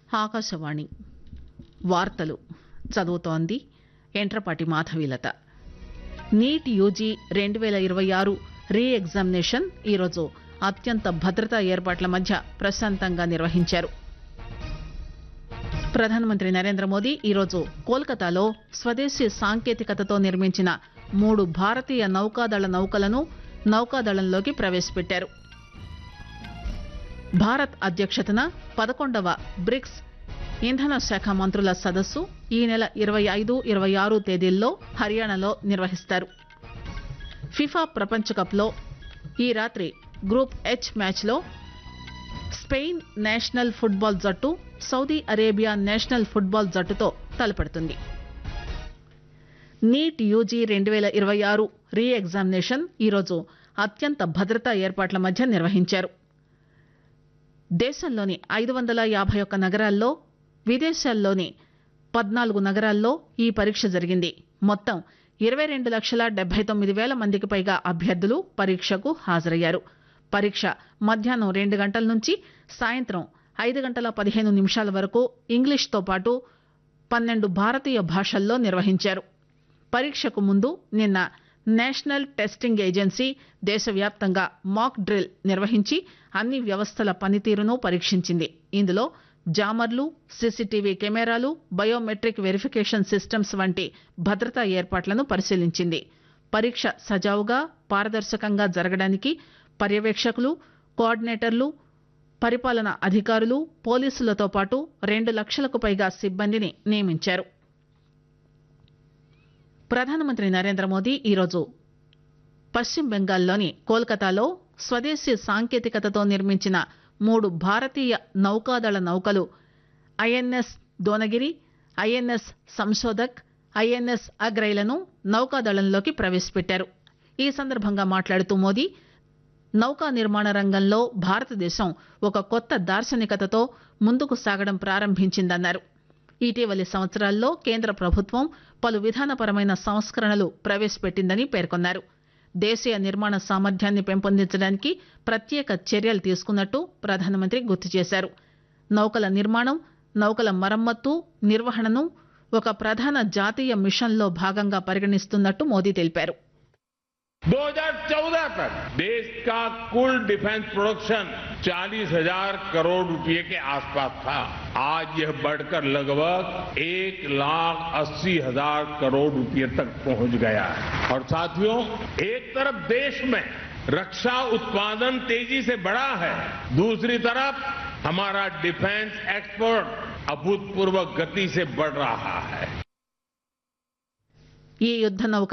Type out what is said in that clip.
ఆకాశవాణి వార్తలు చదువుతోంది ఎంట్రపాటి మాధవీలత నీట్ యూజీ రెండు పేల ఇరవై ఆరు రీ ఎగ్జామినేషన్ ఈరోజు అత్యంత భద్రతా ఏర్పాట్ల మధ్య ప్రశాంతంగా నిర్వహించారు ప్రధానమంత్రి నరేంద్ర మోదీ ఈరోజు కోల్కతాలో స్వదేశీ సాంకేతికతతో నిర్మించిన మూడు భారతీయ నౌకాదళ నౌకలను నౌకాదళంలోకి ప్రవేశపెట్టారు భారత్ అధ్యక్షతన పదకొండవ బ్రిక్స్ ఇంధన శాఖ మంత్రుల సదస్సు ఈ నెల ఇరవై ఐదు ఇరవై ఆరు తేదీల్లో హర్యానాలో నిర్వహిస్తారు ఫిఫా ప్రపంచ కప్లో ఈ రాత్రి గ్రూప్ హెచ్ మ్యాచ్లో స్పెయిన్ నేషనల్ ఫుట్బాల్ జట్టు సౌదీ అరేబియా నేషనల్ ఫుట్బాల్ జట్టుతో తలపడుతుంది నీట్ యూజీ రెండు వేల ఇరవై ఆరు రీ ఎగ్జామినేషన్ ఈరోజు అత్యంత భద్రతా ఏర్పాట్ల మధ్య నిర్వహించారు దేశంలోని ఐదు వందల యాభై ఒక్క నగరాల్లో విదేశాల్లోని పద్నాలుగు నగరాల్లో ఈ పరీక్ష జరిగింది మొత్తం ఇరవై రెండు లక్షల డెబ్బై తొమ్మిది వేల మందికి పైగా అభ్యర్థులు పరీక్షకు హాజరయ్యారు పరీక్ష మధ్యాహ్నం రెండు గంటల నుంచి సాయంత్రం ఐదు గంటల పదిహేను నిమిషాల వరకు ఇంగ్లీష్తో పాటు పన్నెండు భారతీయ భాషల్లో నిర్వహించారు పరీక్షకు ముందు నిన్న నేషనల్ టెస్టింగ్ ఏజెన్సీ దేశవ్యాప్తంగా మాక్ డ్రిల్ నిర్వహించి అన్ని వ్యవస్థల పనితీరును పరీక్షించింది ఇందులో జామర్లు సీసీటీవీ కెమెరాలు బయోమెట్రిక్ వెరిఫికేషన్ సిస్టమ్స్ వంటి భద్రతా ఏర్పాట్లను పరిశీలించింది పరీక్ష సజావుగా పారదర్శకంగా జరగడానికి పర్యవేక్షకులు కోఆర్డినేటర్లు పరిపాలన అధికారులు పోలీసులతో పాటు రెండు లక్షలకు పైగా సిబ్బందిని నియమించారు ప్రధానమంత్రి నరేంద్ర మోదీ ఈరోజు పశ్చిమ బెంగాల్లోని కోల్కతాలో స్వదేశీ సాంకేతికతతో నిర్మించిన మూడు భారతీయ నౌకాదళ నౌకలు INS Dunagiri INS Sanshodhak INS అగ్రైలను నౌకాదళంలోకి ప్రవేశపెట్టారు ఈ సందర్భంగా మాట్లాడుతూ మోదీ నౌకా నిర్మాణ రంగంలో భారతదేశం ఒక కొత్త దార్శనికతతో ముందుకు సాగడం ప్రారంభించిందన్నారు ఇటీవలి సంవత్సరాల్లో కేంద్ర ప్రభుత్వం పలు విధానపరమైన సంస్కరణలు ప్రవేశపెట్టిందని పేర్కొన్నారు దేశీయ నిర్మాణ సామర్థ్యాన్ని పెంపొందించడానికి ప్రత్యేక చర్యలు తీసుకున్నట్టు ప్రధానమంత్రి గుర్తు చేశారు నౌకల నిర్మాణం నౌకల మరమ్మత్తు నిర్వహణను ఒక ప్రధాన జాతీయ మిషన్లో భాగంగా పరిగణిస్తున్నట్టు మోదీ తెలిపారు 2014 तक देश का कुल डिफेंस प्रोडक्शन चालीस हजार करोड़ रुपए के आसपास था आज यह बढ़कर लगभग एक लाख अस्सी हजार करोड़ रुपए तक पहुंच गया है और साथियों एक तरफ देश में रक्षा उत्पादन तेजी से बढ़ा है दूसरी तरफ हमारा डिफेंस एक्सपोर्ट अभूतपूर्व गति से बढ़ रहा है ఈ యుద్ద నౌక